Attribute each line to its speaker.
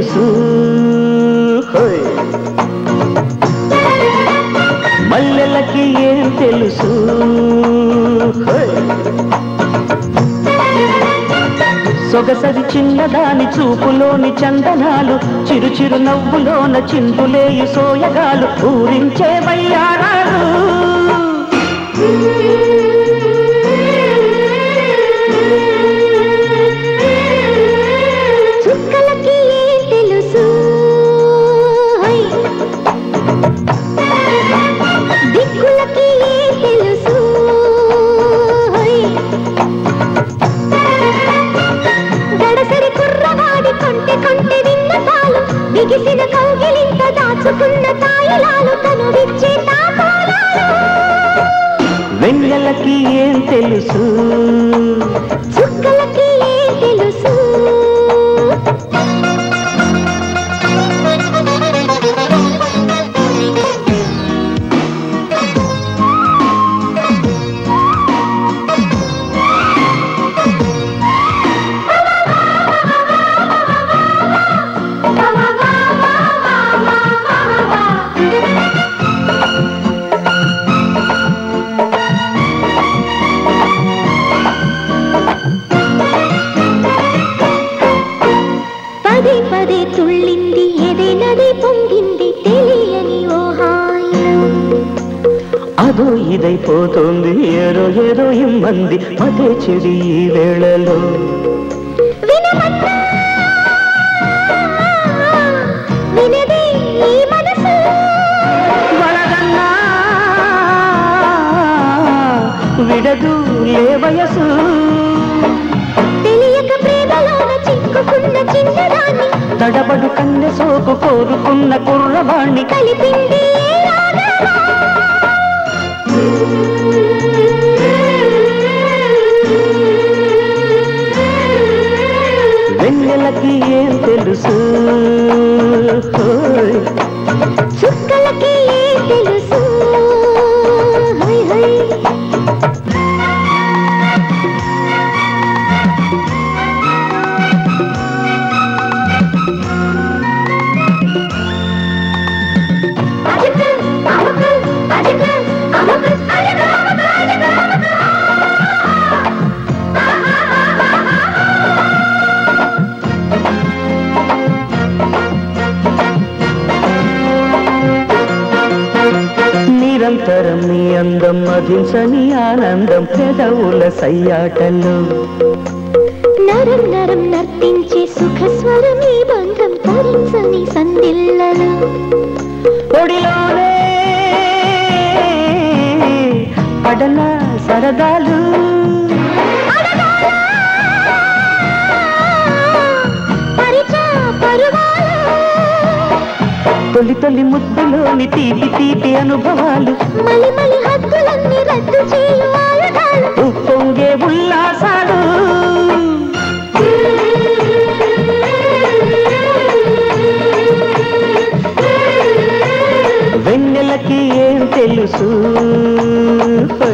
Speaker 1: తెలుసు హోయ్. మల్లెలకి ఏం తెలుసు హోయ్. సొగసరి చిన్నదాని చూపులోని చందనాలు చిరు చిరు నవ్వులోన చిందులేయు సోయగాలు ఊరించే వయ్యారాలు
Speaker 2: చుక్కలకి ఏం తెలుసు హై. దిక్కులకి ఏం తెలుసు హై. గడసరి కుర్రవాడి కొంటె కొంటె విన్నపాలు బిగిసిన కౌగిలింత దాచుకున్న తాయిలాలు కనువిచ్చే తాపాలాలు
Speaker 1: వెన్నెలకి ఏం తెలుసు
Speaker 2: చుక్కలకి ఏం తెలుసు పదే పదే తుళ్ళింది ఎదే నది పొంగింది తెలియని ఓ హాయిలో
Speaker 1: అదో ఇదైపోతుంది ఏరో ఏరో ఇమ్మంది మతే చెడి ఈ వేళలో
Speaker 2: వినమన్నా వినదే ఈ మనసు
Speaker 1: వలదన్నా విడదు లే వయసు
Speaker 2: తెలియక ప్రేమలోన చిక్కుకున్న చిన్నదాన్ని
Speaker 1: తడబడు కన్నె సోకు కోరుకున్న కుర్రవాణ్ణి
Speaker 2: కలిపింది ఏ రాగమో?
Speaker 1: వెన్నెలకి ఏం తెలుసు హోయ్.
Speaker 2: చుక్కలకి ఏం తెలుసు హై హై
Speaker 1: నిరంతరం నీ అందం మధించని ఆనందం పెదవుల సయ్యాటలు
Speaker 2: నరం నరం నర్తించే సుఖ స్వరం ఈ బంధం తరించని సందిల్లలు
Speaker 1: ఒడిలోనే పడన సరదాలు
Speaker 2: పరిచా పరువాలు
Speaker 1: తొలి తొలి ముద్దులోని తీపి తీపి అనుభవాలు
Speaker 2: మలి మలి హద్దులన్నీ రద్దు చేయు ఆయుధాలు
Speaker 1: ఉప్పొంగే ఉల్లాసాలు వెన్నెలకి ఏం తెలుసు హోయ్.